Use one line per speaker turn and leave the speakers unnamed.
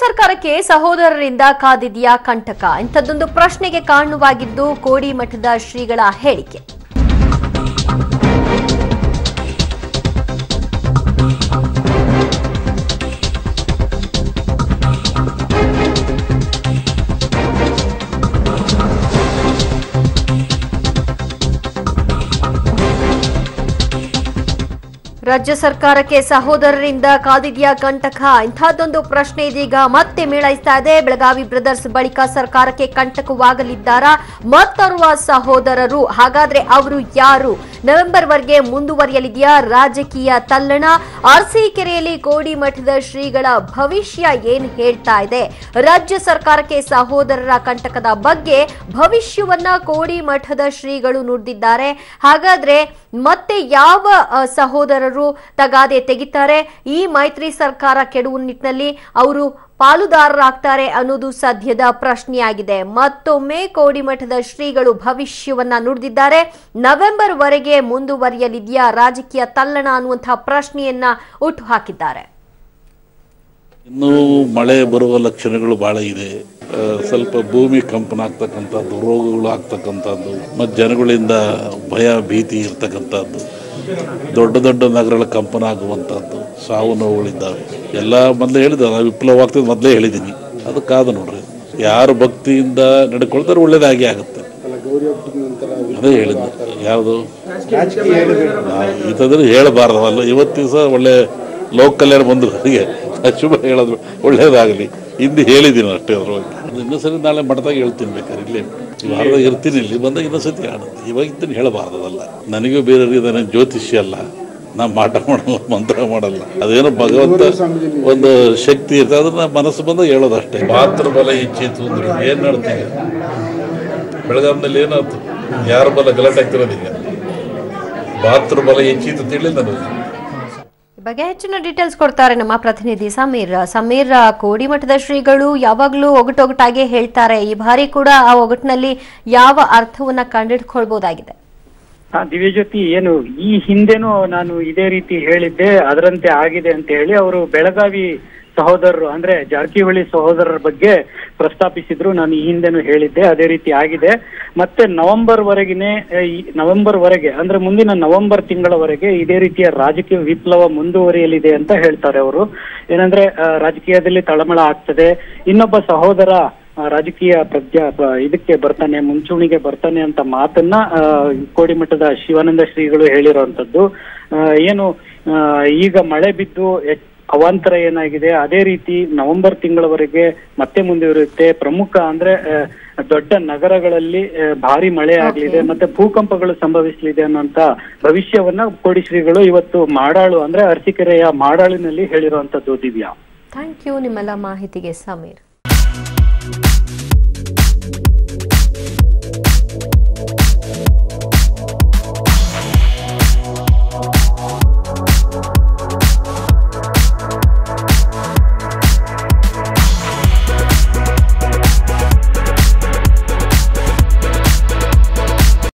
ಸರ್ಕಾರಕ್ಕೆ ಸಹೋದರರಿಂದ ಕಾದಿದೆಯಾ ಕಂಟಕ ಇಂಥದ್ದೊಂದು ಪ್ರಶ್ನೆಗೆ ಕಾರಣವಾಗಿದ್ದು ಕೋಡಿ ಮಠದ ಶ್ರೀಗಳ ಹೇಳಿಕೆ ರಾಜ್ಯ ಸರ್ಕಾರಕ್ಕೆ ಸಹೋದರರಿಂದ ಕಾದಿದೆಯಾ ಕಂಟಕ ಇಂಥದ್ದೊಂದು ಪ್ರಶ್ನೆ ಇದೀಗ ಮತ್ತೆ ಮೇಳೈಸ್ತಾ ಇದೆ ಬೆಳಗಾವಿ ಬ್ರದರ್ಸ್ ಬಳಿಕ ಸರ್ಕಾರಕ್ಕೆ ಕಂಟಕವಾಗಲಿದ್ದಾರಾ ಮತ್ತೋರ್ವ ಸಹೋದರರು ಹಾಗಾದ್ರೆ ಅವರು ಯಾರು ನವೆಂಬರ್ ವರೆಗೆ ಮುಂದುವರಿಯಲಿದೆಯಾ ರಾಜಕೀಯ ತಲ್ಲಣ ಅರಸೀಕೆರೆಯಲ್ಲಿ ಕೋಡಿ ಮಠದ ಶ್ರೀಗಳ ಭವಿಷ್ಯ ಏನ್ ಹೇಳ್ತಾ ಇದೆ ರಾಜ್ಯ ಸರ್ಕಾರಕ್ಕೆ ಸಹೋದರರ ಕಂಟಕದ ಬಗ್ಗೆ ಭವಿಷ್ಯವನ್ನ ಕೋಡಿ ಮಠದ ಶ್ರೀಗಳು ನುಡಿದಿದ್ದಾರೆ ಹಾಗಾದ್ರೆ ಮತ್ತೆ ಯಾವ ಅ, ಸಹೋದರರು ತಗಾದೆ ತೆಗಿತಾರೆ ಈ ಮೈತ್ರಿ ಸರ್ಕಾರ ಕೆಡುವ ನಿಟ್ಟಿನಲ್ಲಿ ಅವರು ಪಾಲುದಾರರಾಗ್ತಾರೆ ಅನ್ನೋದು ಸದ್ಯದ ಪ್ರಶ್ನೆಯಾಗಿದೆ ಮತ್ತೊಮ್ಮೆ ಕೋಡಿಮಠದ ಶ್ರೀಗಳು ಭವಿಷ್ಯವನ್ನ ನುಡಿದಿದ್ದಾರೆ ನವೆಂಬರ್ ವರೆಗೆ ಮುಂದುವರಿಯಲಿದೆಯಾ ರಾಜಕೀಯ ತಲ್ಲಣ ಅನ್ನುವಂತಹ ಪ್ರಶ್ನೆಯನ್ನ ಹುಟ್ಟು ಹಾಕಿದ್ದಾರೆ
ಇನ್ನೂ ಮಳೆ ಬರುವ ಲಕ್ಷಣಗಳು ಭಾಳ ಇದೆ ಆ, ಸ್ವಲ್ಪ ಭೂಮಿ ಕಂಪನ ಆಗ್ತಕ್ಕಂಥದ್ದು ರೋಗಗಳು ಆಗ್ತಕ್ಕಂಥದ್ದು ಮತ್ತು ಜನಗಳಿಂದ ಭಯ ಭೀತಿ ಇರ್ತಕ್ಕಂಥದ್ದು ದೊಡ್ಡ ದೊಡ್ಡ ನಗರಗಳ ಕಂಪನ ಆಗುವಂಥದ್ದು ಸಾವು ನೋವುಗಳಿದ್ದಾವೆ ಎಲ್ಲ ಮೊದಲೇ ಹೇಳಿದ ನಾವು ವಿಪ್ಲವ ಆಗ್ತದೆ ಮೊದಲೇ ಹೇಳಿದ್ದೀನಿ ಅದು ಕಾದು ನೋಡ್ರಿ ಯಾರು ಭಕ್ತಿಯಿಂದ ನಡ್ಕೊಳ್ತಾರೆ ಒಳ್ಳೇದಾಗಿ ಆಗುತ್ತೆ ಅದೇ ಹೇಳಿದ್ದೆ ಯಾವುದು ಇಂಥದ್ರೆ ಹೇಳಬಾರ್ದವಲ್ಲ ಇವತ್ತು ದಿವಸ ಒಳ್ಳೆ ಲೋಕ ಕಲ್ಯಾಣ ಬಂದವರಿಗೆ ಶುಭ ಹೇಳೋದು ಒಳ್ಳೇದಾಗಲಿ ಹಿಂದೆ ಹೇಳಿದ್ದೀನಿ ಅಷ್ಟೇ ಅದ್ರ ಬಗ್ಗೆ ಅದು ಇನ್ನೊಂದ್ಸರಿ ನಾಳೆ ಮಠದಾಗ ಹೇಳ್ತೀನಿ ಬೇಕಾದ್ರೆ ಇಲ್ಲೇ ವಾರದಾಗ ಇರ್ತೀನಿ ಇಲ್ಲಿ ಬಂದಾಗ ಇನ್ನೊಂದ್ಸತಿ ಹೇಳುತ್ತೆ ಇವಾಗ ಇದ್ದೀನಿ ಹೇಳಬಾರ್ದಲ್ಲ ನನಗೂ ಬೇರೆಯವ್ರಿಗೆ ನನಗೆ ಜ್ಯೋತಿಷ್ಯ ಅಲ್ಲ ನಾ ಮಾಟ ಮಾಡಲ್ಲ ಮಂತ್ರ ಮಾಡಲ್ಲ ಅದೇನೋ ಭಗವಂತ ಒಂದು ಶಕ್ತಿ ಇರ್ತದೆ ಅದನ್ನ ಮನಸ್ಸು ಬಂದಾಗ ಹೇಳೋದು ಅಷ್ಟೇ ಪಾತ್ರ ಬಲ ಹೆಚ್ಚಿತ್ತು ಅಂದ್ರೆ ಏನು ನಡ್ತೀವಿ ಬೆಳಗಾವಿನಲ್ಲಿ ಏನಾಯ್ತು ಯಾರ ಬಲ ಗಲಾಟೆ ಆಗ್ತಿರೋದು ಈಗ ಬಾತ್ರ ಬಲ ಹೆಚ್ಚಿತ್ತು ತಿಳಿಲ್ಲ ನನಗೆ
ಈ ಬಗ್ಗೆ ಹೆಚ್ಚಿನ ಡೀಟೇಲ್ಸ್ ಕೊಡ್ತಾರೆ ನಮ್ಮ ಪ್ರತಿನಿಧಿ ಸಮೀರ್ ಸಮೀರ್ ಕೋಡಿ ಮಠದ ಶ್ರೀಗಳು ಯಾವಾಗಲೂ ಒಗಟೊಗಟಾಗೆ ಹೇಳ್ತಾರೆ ಈ ಬಾರಿ ಕೂಡ ಆ ಒಗಟಿನಲ್ಲಿ ಯಾವ ಅರ್ಥವನ್ನ ಕಂಡಿಡ್ಕೊಳ್ಬಹುದಾಗಿದೆ
ಹಾ ದಿವ್ಯಜ್ಯೋತಿ ಏನು ಈ ಹಿಂದೆನೂ ನಾನು ಇದೇ ರೀತಿ ಹೇಳಿದ್ದೆ ಅದರಂತೆ ಆಗಿದೆ ಅಂತ ಹೇಳಿ ಅವರು ಬೆಳಗಾವಿ ಸಹೋದರರು ಅಂದ್ರೆ ಜಾರಕಿಹೊಳಿ ಸಹೋದರರ ಬಗ್ಗೆ ಪ್ರಸ್ತಾಪಿಸಿದ್ರು ನಾನು ಈ ಹಿಂದೆನೂ ಹೇಳಿದ್ದೆ ಅದೇ ರೀತಿ ಆಗಿದೆ ಮತ್ತೆ ನವೆಂಬರ್ ವರೆಗಿನೇ ಈ ನವೆಂಬರ್ ವರೆಗೆ ಅಂದ್ರೆ ಮುಂದಿನ ನವೆಂಬರ್ ತಿಂಗಳವರೆಗೆ ಇದೇ ರೀತಿಯ ರಾಜಕೀಯ ವಿಪ್ಲವ ಮುಂದುವರಿಯಲಿದೆ ಅಂತ ಹೇಳ್ತಾರೆ ಅವರು ಏನಂದ್ರೆ ಆ, ರಾಜಕೀಯದಲ್ಲಿ ತಳಮಳ ಆಗ್ತದೆ ಇನ್ನೊಬ್ಬ ಸಹೋದರ ಆ, ರಾಜಕೀಯ ಪ್ರಜ್ಞಾ ಬ- ಇದಕ್ಕೆ ಬರ್ತಾನೆ ಮುಂಚೂಣಿಗೆ ಬರ್ತಾನೆ ಅಂತ ಮಾತನ್ನ ಆ, ಕೋಡಿಮಠದ ಶಿವಾನಂದ ಶ್ರೀಗಳು ಹೇಳಿರುವಂತದ್ದು ಆ, ಏನು ಆ, ಈಗ ಮಳೆ ಬಿದ್ದು ಎಚ್- ಅವಾಂತರ ಏನಾಗಿದೆ ಅದೇ ರೀತಿ ನವೆಂಬರ್ ತಿಂಗಳವರೆಗೆ ಮತ್ತೆ ಮುಂದುವರಿಯುತ್ತೆ ಪ್ರಮುಖ ಅಂದ್ರೆ ಆ, ದೊಡ್ಡ ನಗರಗಳಲ್ಲಿ ಆ, ಭಾರಿ ಮಳೆ ಆಗ್ಲಿದೆ ಮತ್ತೆ ಭೂಕಂಪಗಳು ಸಂಭವಿಸಲಿದೆ ಅನ್ನೋಂತ ಭವಿಷ್ಯವನ್ನ ಕೋಡಿ ಶ್ರೀಗಳು ಇವತ್ತು ಮಾಡಾಳು ಅಂದ್ರೆ ಅರಸೀಕೆರೆಯ ಮಾಡಾಳಿನಲ್ಲಿ ಹೇಳಿರುವಂತದ್ದು ದಿವ್ಯಾ
ಥ್ಯಾಂಕ್ ಯು ನಿಮ್ಮೆಲ್ಲ ಮಾಹಿತಿಗೆ ಸಮೀರ್